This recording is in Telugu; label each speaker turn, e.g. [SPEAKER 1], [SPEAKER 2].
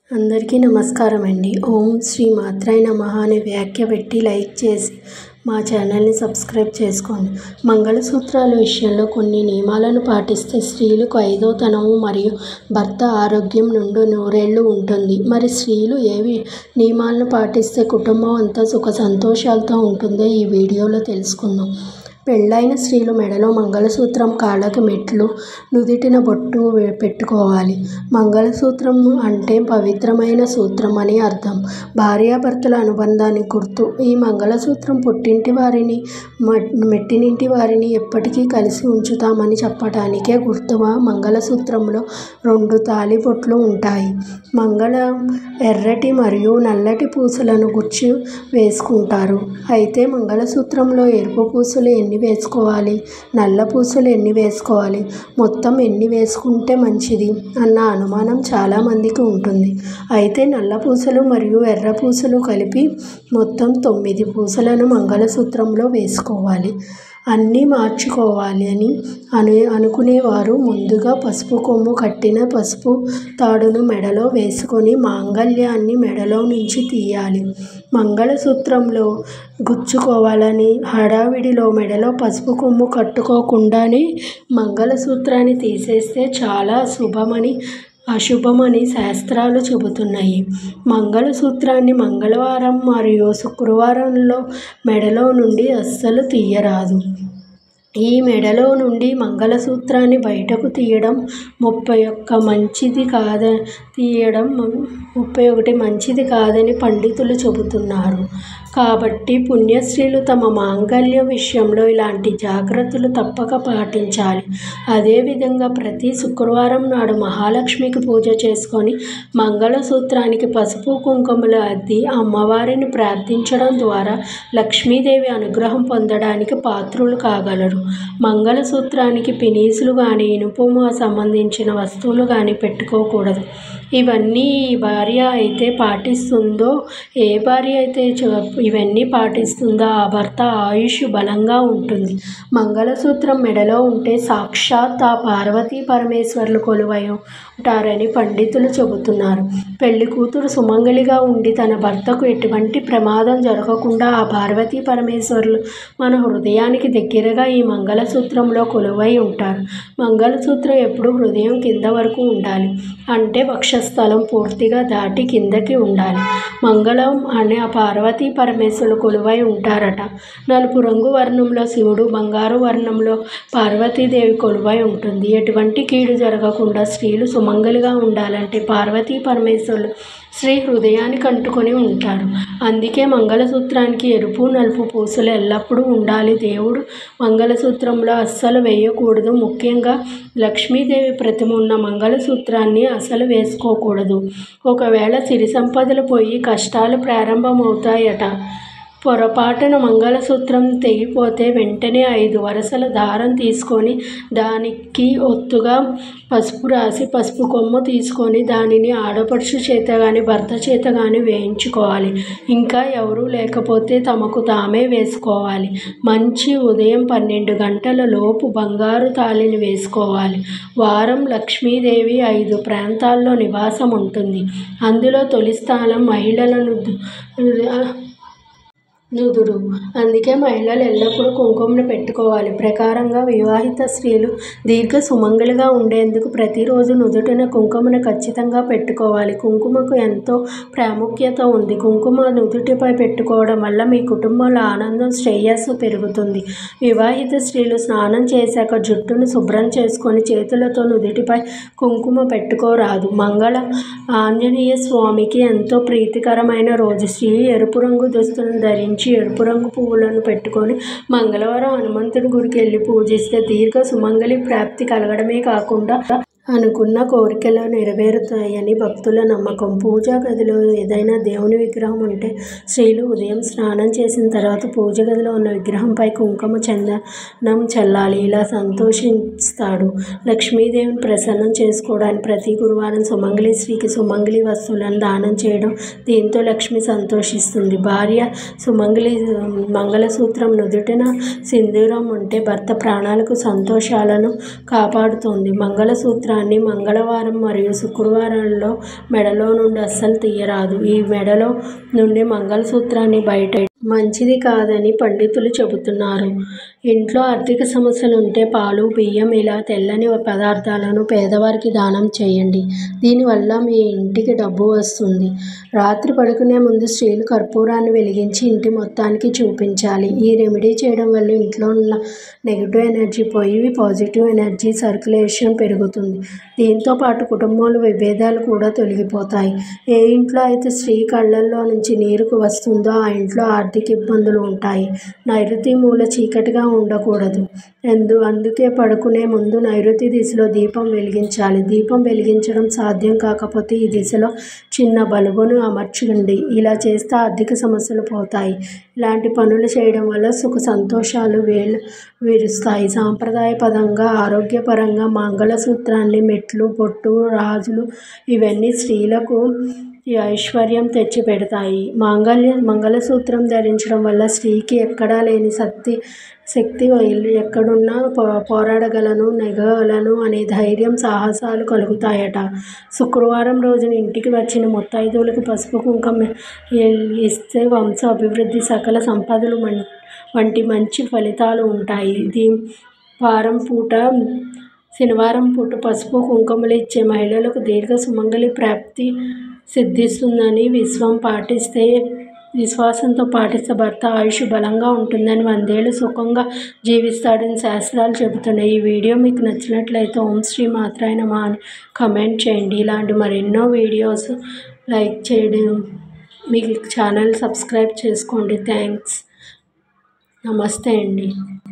[SPEAKER 1] అందరికీ నమస్కారం అండి ఓం శ్రీ మాత్రాయ నమః అనే వ్యాఖ్య పెట్టి లైక్ చేసి మా ఛానల్ని సబ్స్క్రైబ్ చేసుకోండి మంగళసూత్రాల విషయంలో కొన్ని నియమాలను పాటిస్తే స్త్రీలకు ఐదో తనము మరియు భర్త ఆరోగ్యం నుండి నూరేళ్ళు ఉంటుంది మరి స్త్రీలు ఏవి నియమాలను పాటిస్తే కుటుంబం అంతా సుఖ సంతోషాలతో ఉంటుందో ఈ వీడియోలో తెలుసుకుందాం పెళ్ళైన స్త్రీలు మెడలో మంగళసూత్రం కాళ్ళకి మెట్లు నుదిటిన బొట్టు వే- పెట్టుకోవాలి మంగళసూత్రం అంటే పవిత్రమైన సూత్రం అని అర్థం భార్యాభర్తల అనుబంధానికి గుర్తు ఈ మంగళసూత్రం పుట్టింటి వారిని మట్- మెట్టినింటి వారిని ఎప్పటికీ కలిసి ఉంచుతామని చెప్పటానికే గుర్తుగా మంగళసూత్రంలో రెండు తాళి బొట్లు ఉంటాయి మంగళ ఎర్రటి మరియు నల్లటి పూసలను గుచ్చి వేసుకుంటారు అయితే మంగళసూత్రంలో ఎరుపు పూసలు ఎన్ని వేసుకోవాలి నల్ల పూసలు ఎన్ని వేసుకోవాలి మొత్తం ఎన్ని వేసుకుంటే మంచిది అన్న అనుమానం చాలామందికి ఉంటుంది అయితే నల్ల పూసలు మరియు ఎర్ర పూసలు కలిపి మొత్తం తొమ్మిది పూసలను మంగళసూత్రంలో వేసుకోవాలి అన్నీ మార్చుకోవాలి అని అను అనుకునేవారు ముందుగా పసుపు కొమ్ము కట్టిన పసుపు తాడును మెడలో వేసుకొని మాంగళ్యాన్ని మెడలో నుంచి తీయాలి మంగళసూత్రంలో గుచ్చుకోవాలని హడావిడిలో మెడలో పసుపు కొమ్ము కట్టుకోకుండానే మంగళసూత్రాన్ని తీసేస్తే చాలా శుభమని అశుభమని శాస్త్రాలు చెబుతున్నాయి మంగళసూత్రాన్ని మంగళవారం మరియు శుక్రవారంలో మెడలో నుండి అస్సలు తీయరాదు ఈ మెడలో నుండి మంగళసూత్రాన్ని బయటకు తీయడం ముప్పై ఒక్క మంచిది కాద తీయడం ముప్పై ఒకటి మంచిది కాదని పండితులు చెబుతున్నారు కాబట్టి పుణ్యస్త్రీలు తమ మాంగళ్యం విషయంలో ఇలాంటి జాగ్రత్తలు తప్పక పాటించాలి అదేవిధంగా ప్రతి శుక్రవారం నాడు మహాలక్ష్మికి పూజ చేసుకొని మంగళసూత్రానికి పసుపు కుంకుమలు అద్ది అమ్మవారిని ప్రార్థించడం ద్వారా లక్ష్మీదేవి అనుగ్రహం పొందడానికి పాత్రులు కాగలరు మంగళసూత్రానికి పినీసులు కానీ ఇనుపు సంబంధించిన వస్తువులు కానీ పెట్టుకోకూడదు ఇవన్నీ ఈ భార్య అయితే పాటిస్తుందో ఏ భార్య అయితే చ- ఇవన్నీ పాటిస్తుందో ఆ భర్త ఆయుష్ బలంగా ఉంటుంది మంగళసూత్రం మెడలో ఉంటే సాక్షాత్ ఆ పార్వతీ పరమేశ్వర్లు కొలువై ఉంటారని పండితులు చెబుతున్నారు పెళ్లి కూతురు సుమంగళిగా ఉండి తన భర్తకు ఎటువంటి ప్రమాదం జరగకుండా ఆ పార్వతీ పరమేశ్వర్లు మన హృదయానికి దగ్గరగా ఈ మంగళసూత్రంలో కొలువై ఉంటారు మంగళసూత్రం ఎప్పుడు హృదయం కింద వరకు ఉండాలి అంటే వక్షస్థలం పూర్తిగా దాటి కిందకి ఉండాలి మంగళం అనే ఆ పార్వతీ పరమేశ్వరులు కొలువై ఉంటారట నలుపు రంగు వర్ణంలో శివుడు బంగారు వర్ణంలో పార్వతీదేవి కొలువై ఉంటుంది ఎటువంటి కీడు జరగకుండా స్త్రీలు సుమంగలిగా ఉండాలంటే పార్వతీ పరమేశ్వరులు స్త్రీ హృదయానికి అంటుకొని ఉంటారు అందుకే మంగళసూత్రానికి ఎరుపు నలుపు పూసలు ఎల్లప్పుడూ ఉండాలి దేవుడు మంగళసూత్రంలో అస్సలు వేయకూడదు ముఖ్యంగా లక్ష్మీదేవి ప్రతిమ ఉన్న మంగళసూత్రాన్ని అసలు వేసుకోకూడదు ఒకవేళ సిరి సంపదలు పోయి కష్టాలు ప్రారంభమవుతాయట పొరపాటున మంగళసూత్రం తెగిపోతే వెంటనే ఐదు వరుసల దారం తీసుకొని దానికి ఒత్తుగా పసుపు రాసి పసుపు కొమ్ము తీసుకొని దానిని ఆడపడుచు చేత కానీ భర్త చేత కానీ వేయించుకోవాలి ఇంకా ఎవరూ లేకపోతే తమకు తామే వేసుకోవాలి మంచి ఉదయం పన్నెండు గంటల లోపు బంగారు తాళిని వేసుకోవాలి వారం లక్ష్మీదేవి ఐదు ప్రాంతాల్లో నివాసం ఉంటుంది అందులో తొలి స్థానం మహిళలను నుదురు అందుకే మహిళలు ఎల్లప్పుడూ కుంకుమను పెట్టుకోవాలి ప్రకారంగా వివాహిత స్త్రీలు దీర్ఘ సుమంగళిగా ఉండేందుకు ప్రతిరోజు నుదుటిన కుంకుమను ఖచ్చితంగా పెట్టుకోవాలి కుంకుమకు ఎంతో ప్రాముఖ్యత ఉంది కుంకుమ నుదుటిపై పెట్టుకోవడం వల్ల మీ కుటుంబంలో ఆనందం శ్రేయస్సు పెరుగుతుంది వివాహిత స్త్రీలు స్నానం చేశాక జుట్టును శుభ్రం చేసుకొని చేతులతో నుదుటిపై కుంకుమ పెట్టుకోరాదు మంగళ ఆంజనేయ స్వామికి ఎంతో ప్రీతికరమైన రోజు స్త్రీ ఎరుపు రంగు దుస్తులను ధరించి ఎరుపు రంగు పువ్వులను పెట్టుకొని మంగళవారం హనుమంతుడి గుడికి వెళ్ళి పూజిస్తే దీర్ఘ సుమంగళి ప్రాప్తి కలగడమే కాకుండా అనుకున్న కోరికలు నెరవేరుతాయని భక్తుల నమ్మకం పూజా గదిలో ఏదైనా దేవుని విగ్రహం ఉంటే స్త్రీలు ఉదయం స్నానం చేసిన తర్వాత పూజ గదిలో ఉన్న విగ్రహంపై కుంకుమ చందనం చల్లాలి ఇలా సంతోషిస్తాడు లక్ష్మీదేవిని ప్రసన్నం చేసుకోవడానికి ప్రతి గురువారం సుమంగళి స్త్రీకి సుమంగళి వస్తువులను దానం చేయడం దీంతో లక్ష్మి సంతోషిస్తుంది భార్య సుమంగళి మంగళసూత్రం నుదుటిన సింధూరం ఉంటే భర్త ప్రాణాలకు సంతోషాలను కాపాడుతుంది మంగళసూత్రాన్ని మంగళసూత్రాన్ని మంగళవారం మరియు శుక్రవారాల్లో మెడలో నుండి అస్సలు తీయరాదు ఈ మెడలో నుండి మంగళసూత్రాన్ని బయట మంచిది కాదని పండితులు చెబుతున్నారు ఇంట్లో ఆర్థిక సమస్యలు ఉంటే పాలు బియ్యం ఇలా తెల్లని పదార్థాలను పేదవారికి దానం చేయండి దీనివల్ల మీ ఇంటికి డబ్బు వస్తుంది రాత్రి పడుకునే ముందు స్త్రీలు కర్పూరాన్ని వెలిగించి ఇంటి మొత్తానికి చూపించాలి ఈ రెమెడీ చేయడం వల్ల ఇంట్లో ఉన్న నెగిటివ్ ఎనర్జీ పోయి పాజిటివ్ ఎనర్జీ సర్క్యులేషన్ పెరుగుతుంది దీంతో పాటు కుటుంబంలో విభేదాలు కూడా తొలగిపోతాయి ఏ ఇంట్లో అయితే స్త్రీ కళ్ళల్లో నుంచి నీరుకు వస్తుందో ఆ ఇంట్లో ఆర్థిక ఇబ్బందులు ఉంటాయి నైరుతి మూల చీకటిగా ఉండకూడదు ఎందు అందుకే పడుకునే ముందు నైరుతి దిశలో దీపం వెలిగించాలి దీపం వెలిగించడం సాధ్యం కాకపోతే ఈ దిశలో చిన్న బల్బును అమర్చండి ఇలా చేస్తే ఆర్థిక సమస్యలు పోతాయి ఇలాంటి పనులు చేయడం వల్ల సుఖ సంతోషాలు వేలు విరుస్తాయి సాంప్రదాయపదంగా ఆరోగ్యపరంగా మంగళసూత్రాన్ని మెట్లు బొట్టు రాజులు ఇవన్నీ స్త్రీలకు ఈ ఐశ్వర్యం తెచ్చిపెడతాయి మాంగళ్యం మంగళసూత్రం ధరించడం వల్ల స్త్రీకి ఎక్కడా లేని శక్తి శక్తి ఎక్కడున్నా పో పోరాడగలను నెగగలను అనే ధైర్యం సాహసాలు కలుగుతాయట శుక్రవారం రోజున ఇంటికి వచ్చిన ముత్తైదువులకు పసుపు కుంకుమ ఇస్తే వంశ అభివృద్ధి సకల సంపదలు వంటి మంచి ఫలితాలు ఉంటాయి దీ వారం పూట శనివారం పూట పసుపు కుంకుమలు ఇచ్చే మహిళలకు దీర్ఘ సుమంగళి ప్రాప్తి సిద్ధిస్తుందని విశ్వం పాటిస్తే విశ్వాసంతో పాటిస్తే భర్త ఆయుష్ బలంగా ఉంటుందని వందేళ్ళు సుఖంగా జీవిస్తాడని శాస్త్రాలు చెబుతున్నాయి ఈ వీడియో మీకు నచ్చినట్లయితే ఓం శ్రీ మాత్రాయ నమః అని కమెంట్ చేయండి ఇలాంటి మరెన్నో వీడియోస్ లైక్ చేయడం మీ ఛానల్ సబ్స్క్రైబ్ చేసుకోండి థ్యాంక్స్ నమస్తే అండి